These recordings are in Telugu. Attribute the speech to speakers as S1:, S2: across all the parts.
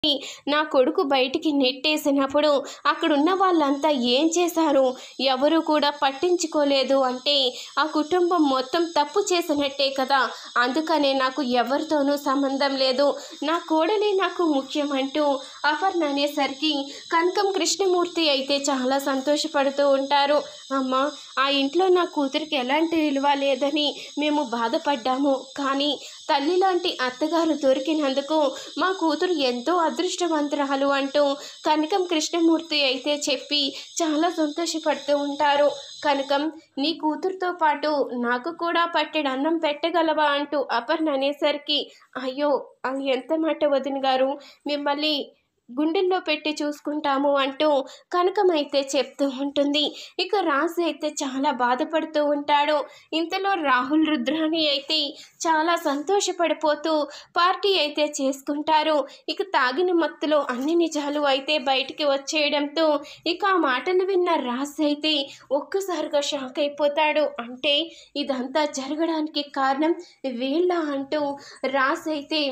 S1: నా కొడుకు బయటికి నెట్టేసినప్పుడు అక్కడున్న వాళ్ళంతా ఏం చేశారు ఎవరు కూడా పట్టించుకోలేదు అంటే ఆ కుటుంబం మొత్తం తప్పు చేసినట్టే కదా అందుకనే నాకు ఎవరితోనూ సంబంధం లేదు నా కోడలే నాకు ముఖ్యం అంటూ అపర్ణ అనేసరికి కనకం కృష్ణమూర్తి అయితే చాలా సంతోషపడుతూ ఉంటారు అమ్మ ఆ ఇంట్లో నా కూతురికి ఎలాంటి విలువ లేదని మేము బాధపడ్డాము కానీ తల్లి లాంటి అత్తగారు దొరికినందుకు మా కూతురు ఎంతో అదృష్టవంతురాలు అంటూ కనకం కృష్ణమూర్తి అయితే చెప్పి చాలా సంతోషపడుతూ ఉంటారు కనకం నీ కూతురుతో పాటు నాకు కూడా పట్టెడు అన్నం పెట్టగలవా అంటూ అపర్ణ అనేసరికి అయ్యో అది ఎంత మాట వదిన గారు మిమ్మల్ని గుండెల్లో పెట్టి చూసుకుంటాము అంటూ కనకమైతే చెప్తూ ఉంటుంది ఇక రాజు అయితే చాలా బాధపడుతూ ఉంటాడు ఇంతలో రాహుల్ రుద్రాని అయితే చాలా సంతోషపడిపోతూ పార్టీ అయితే చేసుకుంటారు ఇక తాగిన మత్తులో అన్ని నిజాలు అయితే బయటికి వచ్చేయడంతో ఇక ఆ మాటలు విన్న రాజు అయితే ఒక్కసారిగా షాక్ అయిపోతాడు అంటే ఇదంతా జరగడానికి కారణం వీళ్ళ అంటూ రాజు అయితే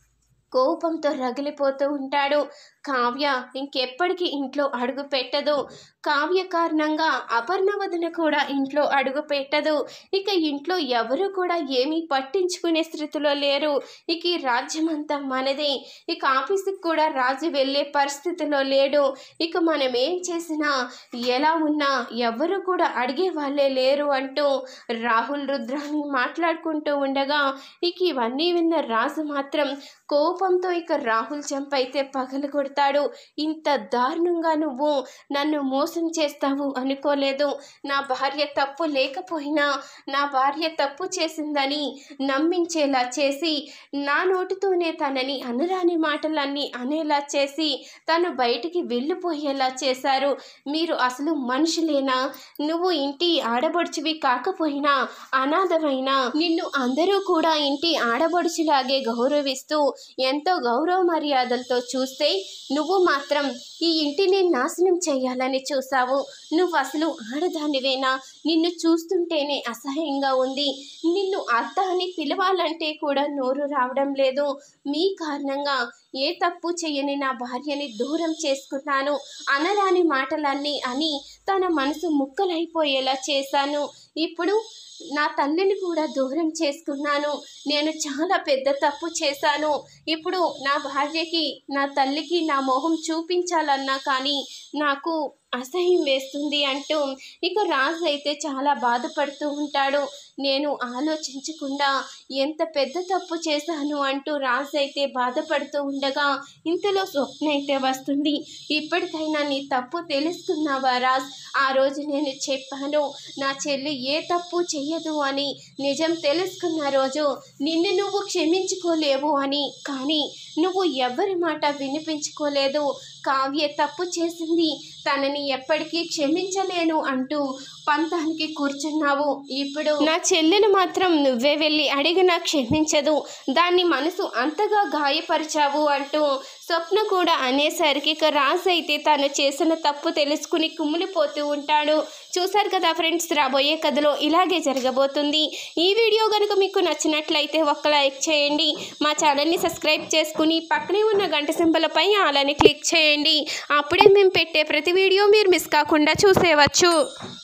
S1: కోపంతో రగిలిపోతూ ఉంటాడు కావ్య ఇంకెప్పటికీ ఇంట్లో అడుగు పెట్టదు కావ్య కారణంగా అపర్ణ వదిన కూడా ఇంట్లో అడుగు పెట్టదు ఇక ఇంట్లో ఎవరు కూడా ఏమీ పట్టించుకునే స్థితిలో లేరు ఇక ఈ రాజ్యం అంతా మనదే ఇక ఆఫీసుకి కూడా రాజు వెళ్ళే పరిస్థితిలో లేడు ఇక మనం ఏం చేసినా ఎలా ఉన్నా ఎవరు కూడా అడిగే వాళ్ళే లేరు అంటూ రాహుల్ రుద్రాని మాట్లాడుకుంటూ ఉండగా ఇక ఇవన్నీ విన్న రాజు మాత్రం కోపంతో ఇక రాహుల్ చంపైతే పగలు కొడతాడు ఇంత దారుణంగా నువ్వు నన్ను మోసం చేస్తావు అనుకోలేదు నా భార్య తప్పు లేకపోయినా నా భార్య తప్పు చేసిందని నమ్మించేలా చేసి నా నోటితోనే తనని అనరాని మాటలన్నీ అనేలా చేసి తను బయటికి వెళ్ళిపోయేలా చేశారు మీరు అసలు మనుషులేనా నువ్వు ఇంటి ఆడబడుచువి కాకపోయినా అనాథమైనా నిన్ను అందరూ కూడా ఇంటి ఆడబడుచులాగే గౌరవిస్తూ ఎంతో గౌరవ మర్యాదలతో చూస్తే నువ్వు మాత్రం ఈ ఇంటిని నాశనం చేయాలని చూసావు నువ్వు అసలు ఆడదానివేనా నిన్ను చూస్తుంటేనే అసహ్యంగా ఉంది నిన్ను అత్త అని పిలవాలంటే కూడా నోరు రావడం లేదు మీ కారణంగా ఏ తప్పు చేయని నా భార్యని దూరం చేసుకున్నాను అనరాని మాటలన్నీ అని తన మనసు ముక్కలైపోయేలా చేశాను ఇప్పుడు నా తల్లిని కూడా దూరం చేసుకున్నాను నేను చాలా పెద్ద తప్పు చేశాను ఇప్పుడు నా భార్యకి నా తల్లికి నా మొహం చూపించాలన్నా కానీ నాకు అసహ్యం వేస్తుంది అంటూ ఇక రాజు అయితే చాలా బాధపడుతూ ఉంటాడు నేను ఆలోచించకుండా ఎంత పెద్ద తప్పు చేశాను అంటూ రాజు అయితే బాధపడుతూ ఉండగా ఇంతలో స్వప్న అయితే వస్తుంది ఇప్పటికైనా నీ తప్పు తెలుసుకున్నావా రాజ్ ఆ రోజు నేను చెప్పాను నా చెల్లి ఏ తప్పు చెయ్యదు అని నిజం తెలుసుకున్న రోజు నిన్ను నువ్వు క్షమించుకోలేవు అని కానీ నువ్వు ఎవరి మాట వినిపించుకోలేదు కావ్య తప్పు చేసింది తనని ఎప్పటికీ క్షమించలేను అంటూ పంతానికి కూర్చున్నావు ఇప్పుడు నా చెల్లెలు మాత్రం నువ్వే వెళ్ళి అడిగినా క్షమించదు దాన్ని మనసు అంతగా గాయపరిచావు అంటూ స్వప్న కూడా అనేసరికి ఇక రాజు అయితే తను చేసిన తప్పు తెలుసుకుని కుమ్మిలిపోతూ ఉంటాడు చూసారు కదా ఫ్రెండ్స్ రాబోయే కథలో ఇలాగే జరగబోతుంది ఈ వీడియో కనుక మీకు నచ్చినట్లయితే ఒక్క లైక్ చేయండి మా ఛానల్ని సబ్స్క్రైబ్ చేసుకుని పక్కనే ఉన్న గంట సింబలపై అలానే క్లిక్ చేయండి అప్పుడే మేము పెట్టే ప్రతి వీడియో మీరు మిస్ కాకుండా చూసేవచ్చు